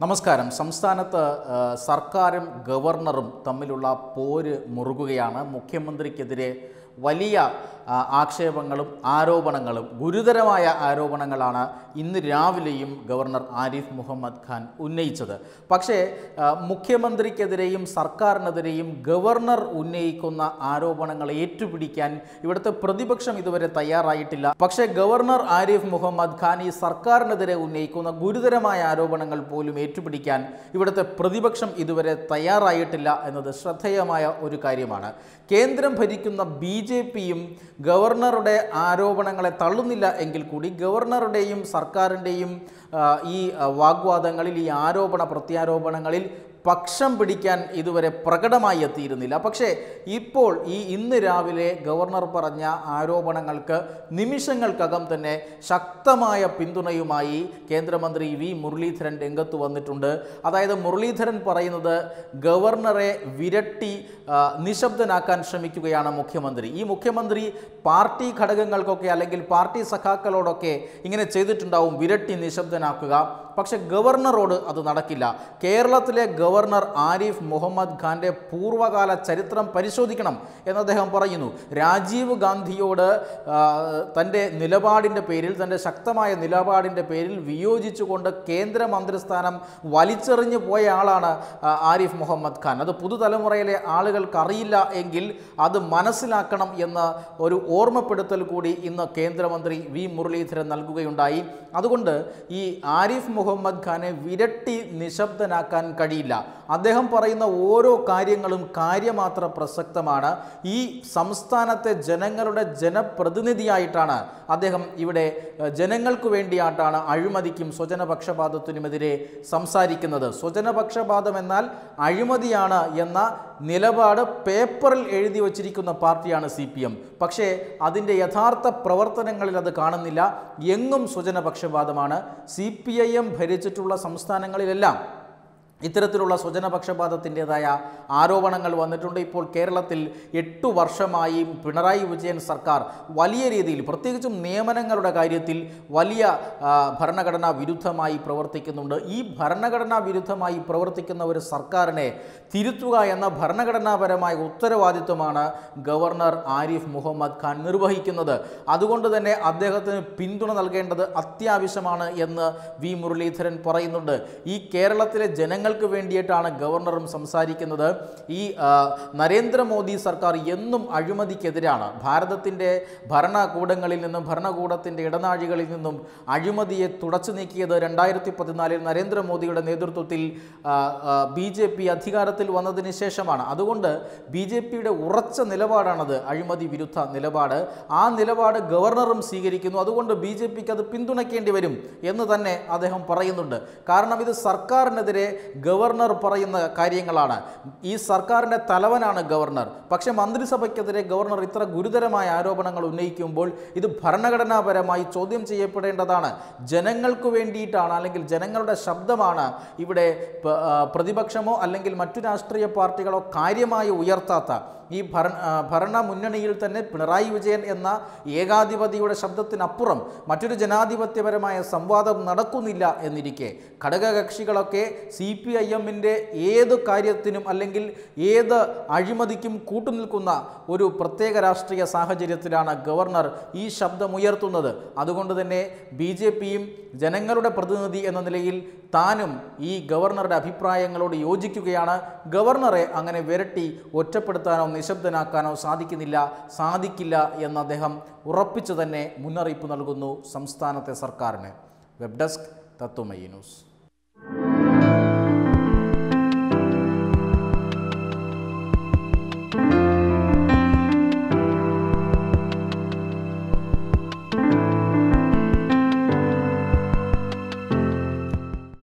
നമസ്കാരം സംസ്ഥാനത്ത് ആ, സർക്കാരും ഗവർണറും തമ്മിലുള്ള പോര് മുറുകുകയാണ് മുഖ്യമന്ത്രിക്കെതിരെ വലിയ ആ, ആക്ഷേപങ്ങളും ആരോപണങ്ങളും ഗുരുതരമായ ആരോപണങ്ങളാണ് ഇന്ന് രാവിലെയും ഗവർണർ ആരിഫ് മുഹമ്മദ് ഖാൻ ഉന്നയിച്ചത് പക്ഷേ ആ, മുഖ്യമന്ത്രിക്കെതിരെയും സർക്കാരിനെതിരെയും ഗവർണർ ഉന്നയിക്കുന്ന ആരോപണങ്ങൾ ഏറ്റുപിടിക്കാൻ ഇവിടുത്തെ പ്രതിപക്ഷം ഇതുവരെ തയ്യാറായിട്ടില്ല പക്ഷേ ഗവർണർ ആരിഫ് മുഹമ്മദ് ഖാൻ ഈ സർക്കാരിനെതിരെ ഉന്നയിക്കുന്ന ഗുരുതരമായ ആരോപണങ്ങൾ പോലും ഏറ്റുപിടിക്കാൻ ഇവിടുത്തെ പ്രതിപക്ഷം ഇതുവരെ തയ്യാറായിട്ടില്ല എന്നത് ശ്രദ്ധേയമായ ഒരു കാര്യമാണ് കേന്ദ്രം ഭരിക്കുന്ന ബി ജെ പിയും ഗവർണറുടെ ആരോപണങ്ങളെ തള്ളുന്നില്ല എങ്കിൽ കൂടി ഗവർണറുടെയും സർക്കാരിൻ്റെയും ആ, ഈ ആ, വാഗ്വാദങ്ങളിൽ ഈ ആരോപണ പ്രത്യാരോപണങ്ങളിൽ പക്ഷം പിടിക്കാൻ ഇതുവരെ പ്രകടമായി എത്തിയിരുന്നില്ല പക്ഷേ ഇപ്പോൾ ഈ ഇന്ന് രാവിലെ ഗവർണർ പറഞ്ഞ ആരോപണങ്ങൾക്ക് നിമിഷങ്ങൾക്കകം തന്നെ ശക്തമായ പിന്തുണയുമായി കേന്ദ്രമന്ത്രി വി മുരളീധരൻ രംഗത്ത് വന്നിട്ടുണ്ട് അതായത് മുരളീധരൻ പറയുന്നത് ഗവർണറെ വിരട്ടി ആ, നിശബ്ദനാക്കാൻ ശ്രമിക്കുകയാണ് മുഖ്യമന്ത്രി ഈ മുഖ്യമന്ത്രി പാർട്ടി ഘടകങ്ങൾക്കൊക്കെ അല്ലെങ്കിൽ പാർട്ടി സഖാക്കളോടൊക്കെ ഇങ്ങനെ ചെയ്തിട്ടുണ്ടാവും വിരട്ടി നിശബ്ദനാക്കുക പക്ഷെ ഗവർണറോട് അത് നടക്കില്ല കേരളത്തിലെ ഗവർണർ ആരിഫ് മുഹമ്മദ് ഖാന്റെ പൂർവ്വകാല ചരിത്രം പരിശോധിക്കണം എന്ന് അദ്ദേഹം പറയുന്നു രാജീവ് ഗാന്ധിയോട് ആ, തൻ്റെ നിലപാടിൻ്റെ പേരിൽ തൻ്റെ ശക്തമായ നിലപാടിൻ്റെ പേരിൽ വിയോജിച്ചുകൊണ്ട് കേന്ദ്ര മന്ത്രിസ്ഥാനം വലിച്ചെറിഞ്ഞു പോയ ആളാണ് ആ, ആരിഫ് മുഹമ്മദ് ഖാൻ അത് പുതുതലമുറയിലെ ആളുകൾക്ക് അറിയില്ല എങ്കിൽ അത് മനസ്സിലാക്കണം എന്ന ഒരു ഓർമ്മപ്പെടുത്തൽ കൂടി ഇന്ന് കേന്ദ്രമന്ത്രി വി മുരളീധരൻ നൽകുകയുണ്ടായി അതുകൊണ്ട് ഈ ആരിഫ് മുഹമ്മദ് ഖാനെ വിരട്ടി നിശബ്ദനാക്കാൻ കഴിയില്ല അദ്ദേഹം പറയുന്ന ഓരോ കാര്യങ്ങളും കാര്യമാത്ര പ്രസക്തമാണ് ഈ സംസ്ഥാനത്തെ ജനങ്ങളുടെ ജനപ്രതിനിധിയായിട്ടാണ് അദ്ദേഹം ഇവിടെ ഏഹ്, ജനങ്ങൾക്ക് വേണ്ടിയായിട്ടാണ് അഴിമതിക്കും സ്വജനപക്ഷപാതത്തിനുമെതിരെ സംസാരിക്കുന്നത് സ്വജനപക്ഷപാതം എന്നാൽ അഴിമതിയാണ് എന്ന നിലപാട് പേപ്പറിൽ എഴുതി വച്ചിരിക്കുന്ന പാർട്ടിയാണ് സി പി എം പക്ഷേ അതിൻ്റെ യഥാർത്ഥ പ്രവർത്തനങ്ങളിൽ അത് കാണുന്നില്ല എങ്ങും സ്വജനപക്ഷപാതമാണ് സി പി ഐ എം ഭരിച്ചിട്ടുള്ള സംസ്ഥാനങ്ങളിലെല്ലാം ഇത്തരത്തിലുള്ള സ്വജനപക്ഷപാതത്തിൻ്റെതായ ആരോപണങ്ങൾ വന്നിട്ടുണ്ട് ഇപ്പോൾ കേരളത്തിൽ എട്ടു വർഷമായി പിണറായി വിജയൻ സർക്കാർ വലിയ രീതിയിൽ പ്രത്യേകിച്ചും നിയമനങ്ങളുടെ കാര്യത്തിൽ വലിയ ആ, ഭരണഘടനാ വിരുദ്ധമായി പ്രവർത്തിക്കുന്നുണ്ട് ഈ ഭരണഘടനാ വിരുദ്ധമായി പ്രവർത്തിക്കുന്ന ഒരു സർക്കാരിനെ തിരുത്തുക എന്ന ഭരണഘടനാപരമായ ഉത്തരവാദിത്വമാണ് ഗവർണർ ആരിഫ് മുഹമ്മദ് ഖാൻ നിർവഹിക്കുന്നത് അതുകൊണ്ട് തന്നെ അദ്ദേഹത്തിന് പിന്തുണ നൽകേണ്ടത് അത്യാവശ്യമാണ് എന്ന് വി മുരളീധരൻ പറയുന്നുണ്ട് ഈ കേരളത്തിലെ ജനങ്ങൾക്ക് വേണ്ടിയിട്ടാണ് ഗവർണറും സംസാരിക്കുന്നത് ഈ ആ, നരേന്ദ്രമോദി സർക്കാർ എന്നും അഴിമതിക്കെതിരാണ് ഭാരതത്തിൻ്റെ ഭരണകൂടങ്ങളിൽ നിന്നും ഭരണകൂടത്തിൻ്റെ ഇടനാഴികളിൽ നിന്നും അഴിമതിയെ തുടച്ചു നീക്കിയത് രണ്ടായിരത്തി പതിനാലിൽ നരേന്ദ്രമോദിയുടെ നേതൃത്വത്തിൽ ബി ജെ പി അധികാരത്തിൽ വന്നതിന് ശേഷമാണ് അതുകൊണ്ട് ബി ജെ പിയുടെ ഉറച്ച നിലപാടാണത് അഴിമതി വിരുദ്ധ നിലപാട് ആ നിലപാട് ഗവർണറും സ്വീകരിക്കുന്നു അതുകൊണ്ട് ബി ജെ പിക്ക് അത് പിന്തുണയ്ക്കേണ്ടി വരും എന്ന് തന്നെ അദ്ദേഹം പറയുന്നുണ്ട് കാരണം ഇത് സർക്കാരിനെതിരെ ഗവർണർ പറയുന്ന കാര്യങ്ങളാണ് ഈ സർക്കാരിൻ്റെ തലവനാണ് ഗവർണർ പക്ഷേ മന്ത്രിസഭയ്ക്കെതിരെ ഗവർണർ ഇത്ര ഗുരുതരമായ ആരോപണങ്ങൾ ഉന്നയിക്കുമ്പോൾ ഇത് ഭരണഘടനാപരമായി ചോദ്യം ചെയ്യപ്പെടേണ്ടതാണ് ജനങ്ങൾക്ക് വേണ്ടിയിട്ടാണ് അല്ലെങ്കിൽ ജനങ്ങളുടെ ശബ്ദമാണ് ഇവിടെ പ- ആ, പ്രതിപക്ഷമോ അല്ലെങ്കിൽ മറ്റു രാഷ്ട്രീയ പാർട്ടികളോ കാര്യമായി ഉയർത്താത്ത ഈ ഭരണ ആ, ഭരണ മുന്നണിയിൽ തന്നെ പിണറായി വിജയൻ എന്ന ഏകാധിപതിയുടെ ശബ്ദത്തിനപ്പുറം മറ്റൊരു ജനാധിപത്യപരമായ സംവാദം നടക്കുന്നില്ല എന്നിരിക്കെ ഘടകകക്ഷികളൊക്കെ സി പി ഐ എമ്മിൻ്റെ ഏത് കാര്യത്തിനും അല്ലെങ്കിൽ ഏത് അഴിമതിക്കും കൂട്ടുനിൽക്കുന്ന ഒരു പ്രത്യേക രാഷ്ട്രീയ സാഹചര്യത്തിലാണ് ഗവർണർ ഈ ശബ്ദമുയർത്തുന്നത് അതുകൊണ്ട് തന്നെ ബി ജെ പിയും ജനങ്ങളുടെ പ്രതിനിധി എന്ന നിലയിൽ താനും ഈ ഗവർണറുടെ അഭിപ്രായങ്ങളോട് യോജിക്കുകയാണ് ഗവർണറെ അങ്ങനെ വിരട്ടി ഒറ്റപ്പെടുത്താനോ നിശബ്ദനാക്കാനോ സാധിക്കുന്നില്ല സാധിക്കില്ല എന്ന് അദ്ദേഹം ഉറപ്പിച്ചു തന്നെ മുന്നറിയിപ്പ് നൽകുന്നു സംസ്ഥാനത്തെ സർക്കാരിന് വെബ് ഡെസ്ക് തത്വമയി ന്യൂസ്